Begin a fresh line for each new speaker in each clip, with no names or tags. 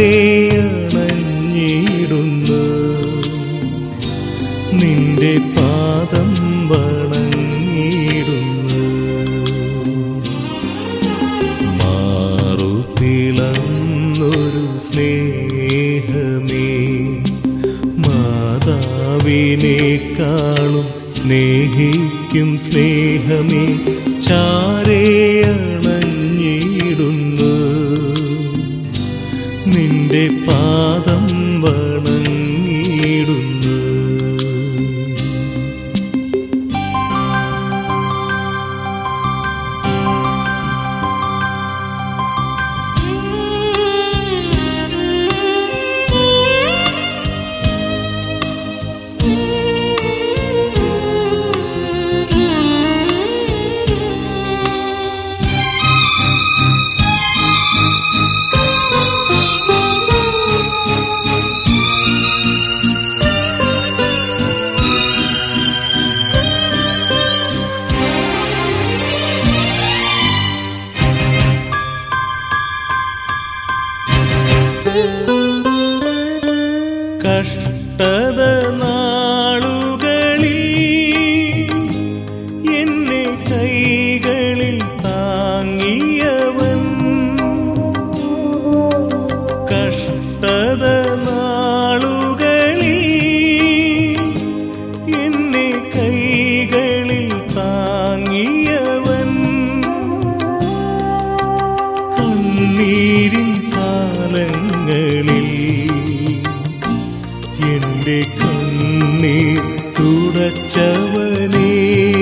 ചാരേ അണഞ്ഞിടുന്നു നിന്റെ പാദം വണങ്ങിടുന്നു മാറുപിളന്നൊരു സ്നേഹമേ മാതാവിനേക്കാളും സ്നേഹിക്കും സ്നേഹമേ ചാരേ അണഞ്ഞിടുന്നു നിന്റെ പാദം വണങ്ങിടുന്നു കഷ്ടത നാളുകളിൽ എന്നെ കൈകളിൽ താങ്ങിയവൻ കഷ്ടത നാളുകളിൽ എന്നെ കൈകളിൽ താങ്ങിയവൻ കണ്ണീരിൻ കാലങ്ങളിൽ എന്റെ കണ്ണീർ തുടച്ചവനേ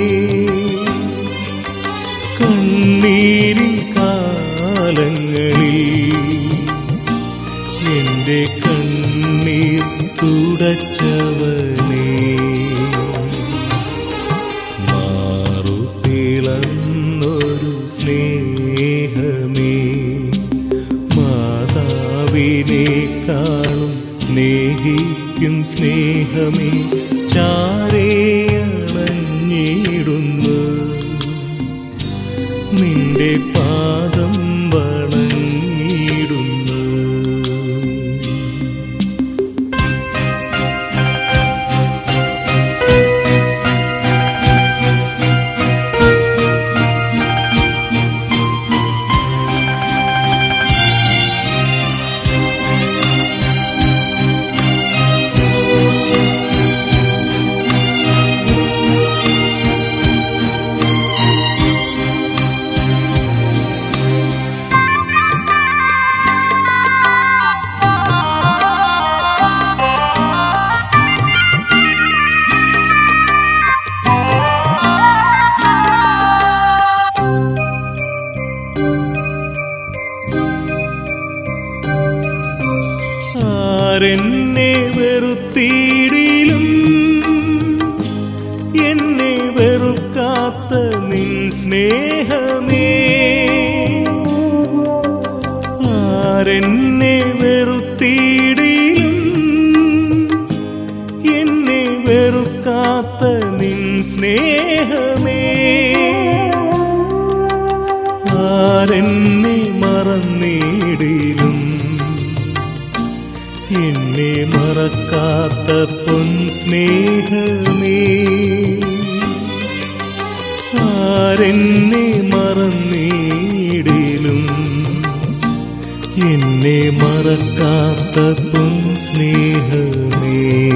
കണ്ണീരിൻ കാലങ്ങളിൽ എന്റെ കണ്ണീർ തുടച്ചവനേ മാറുപിളന്നൊരു സ്നേഹമേ മാതാവിനേക്കാളും സ്നേഹിക്കും സ്നേഹമേ ചാരേ അണഞ്ഞിടുന്നു നിന്റെ പാദം വണങ്ങിടുന്നു ആരെന്നെ വെറുത്തിടിലും എന്നെ വെറുക്കാത്ത നിൻ സ്നേഹമേ ആരെന്നെ വെറുത്തിടിലും എന്നെ വെറുക്കാത്ത നിൻ സ്നേഹമേ ആരെന്നെ മറന്നിടിലും എന്നെ മറക്കാത്ത പൊൻ സ്നേഹമേ ആരെന്നെ മറന്നിടിലും എന്നെ മറക്കാത്ത പൊൻ സ്നേഹമേ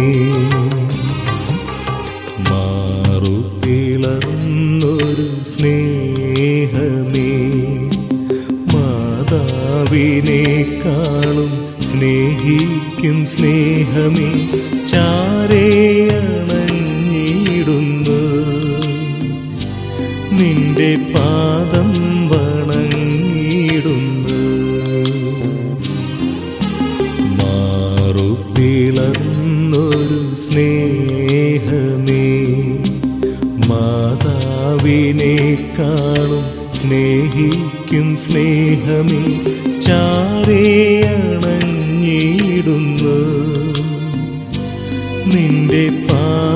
മാറുപിളർന്നൊരു സ്നേഹമേ മാതാവിനേക്കാളും സ്നേഹിക്കും സ്നേഹമേ ചാരേ അണഞ്ഞിടുന്നു നിന്റെ പാദം വണങ്ങിടുന്നു മാറുപിളർന്നൊരു സ്നേഹമേ മാതാവിനേക്കാളും സ്നേഹിക്കും സ്നേഹമേ ചാരേ അണഞ്ഞിടുന്നു നിന്റെ പാ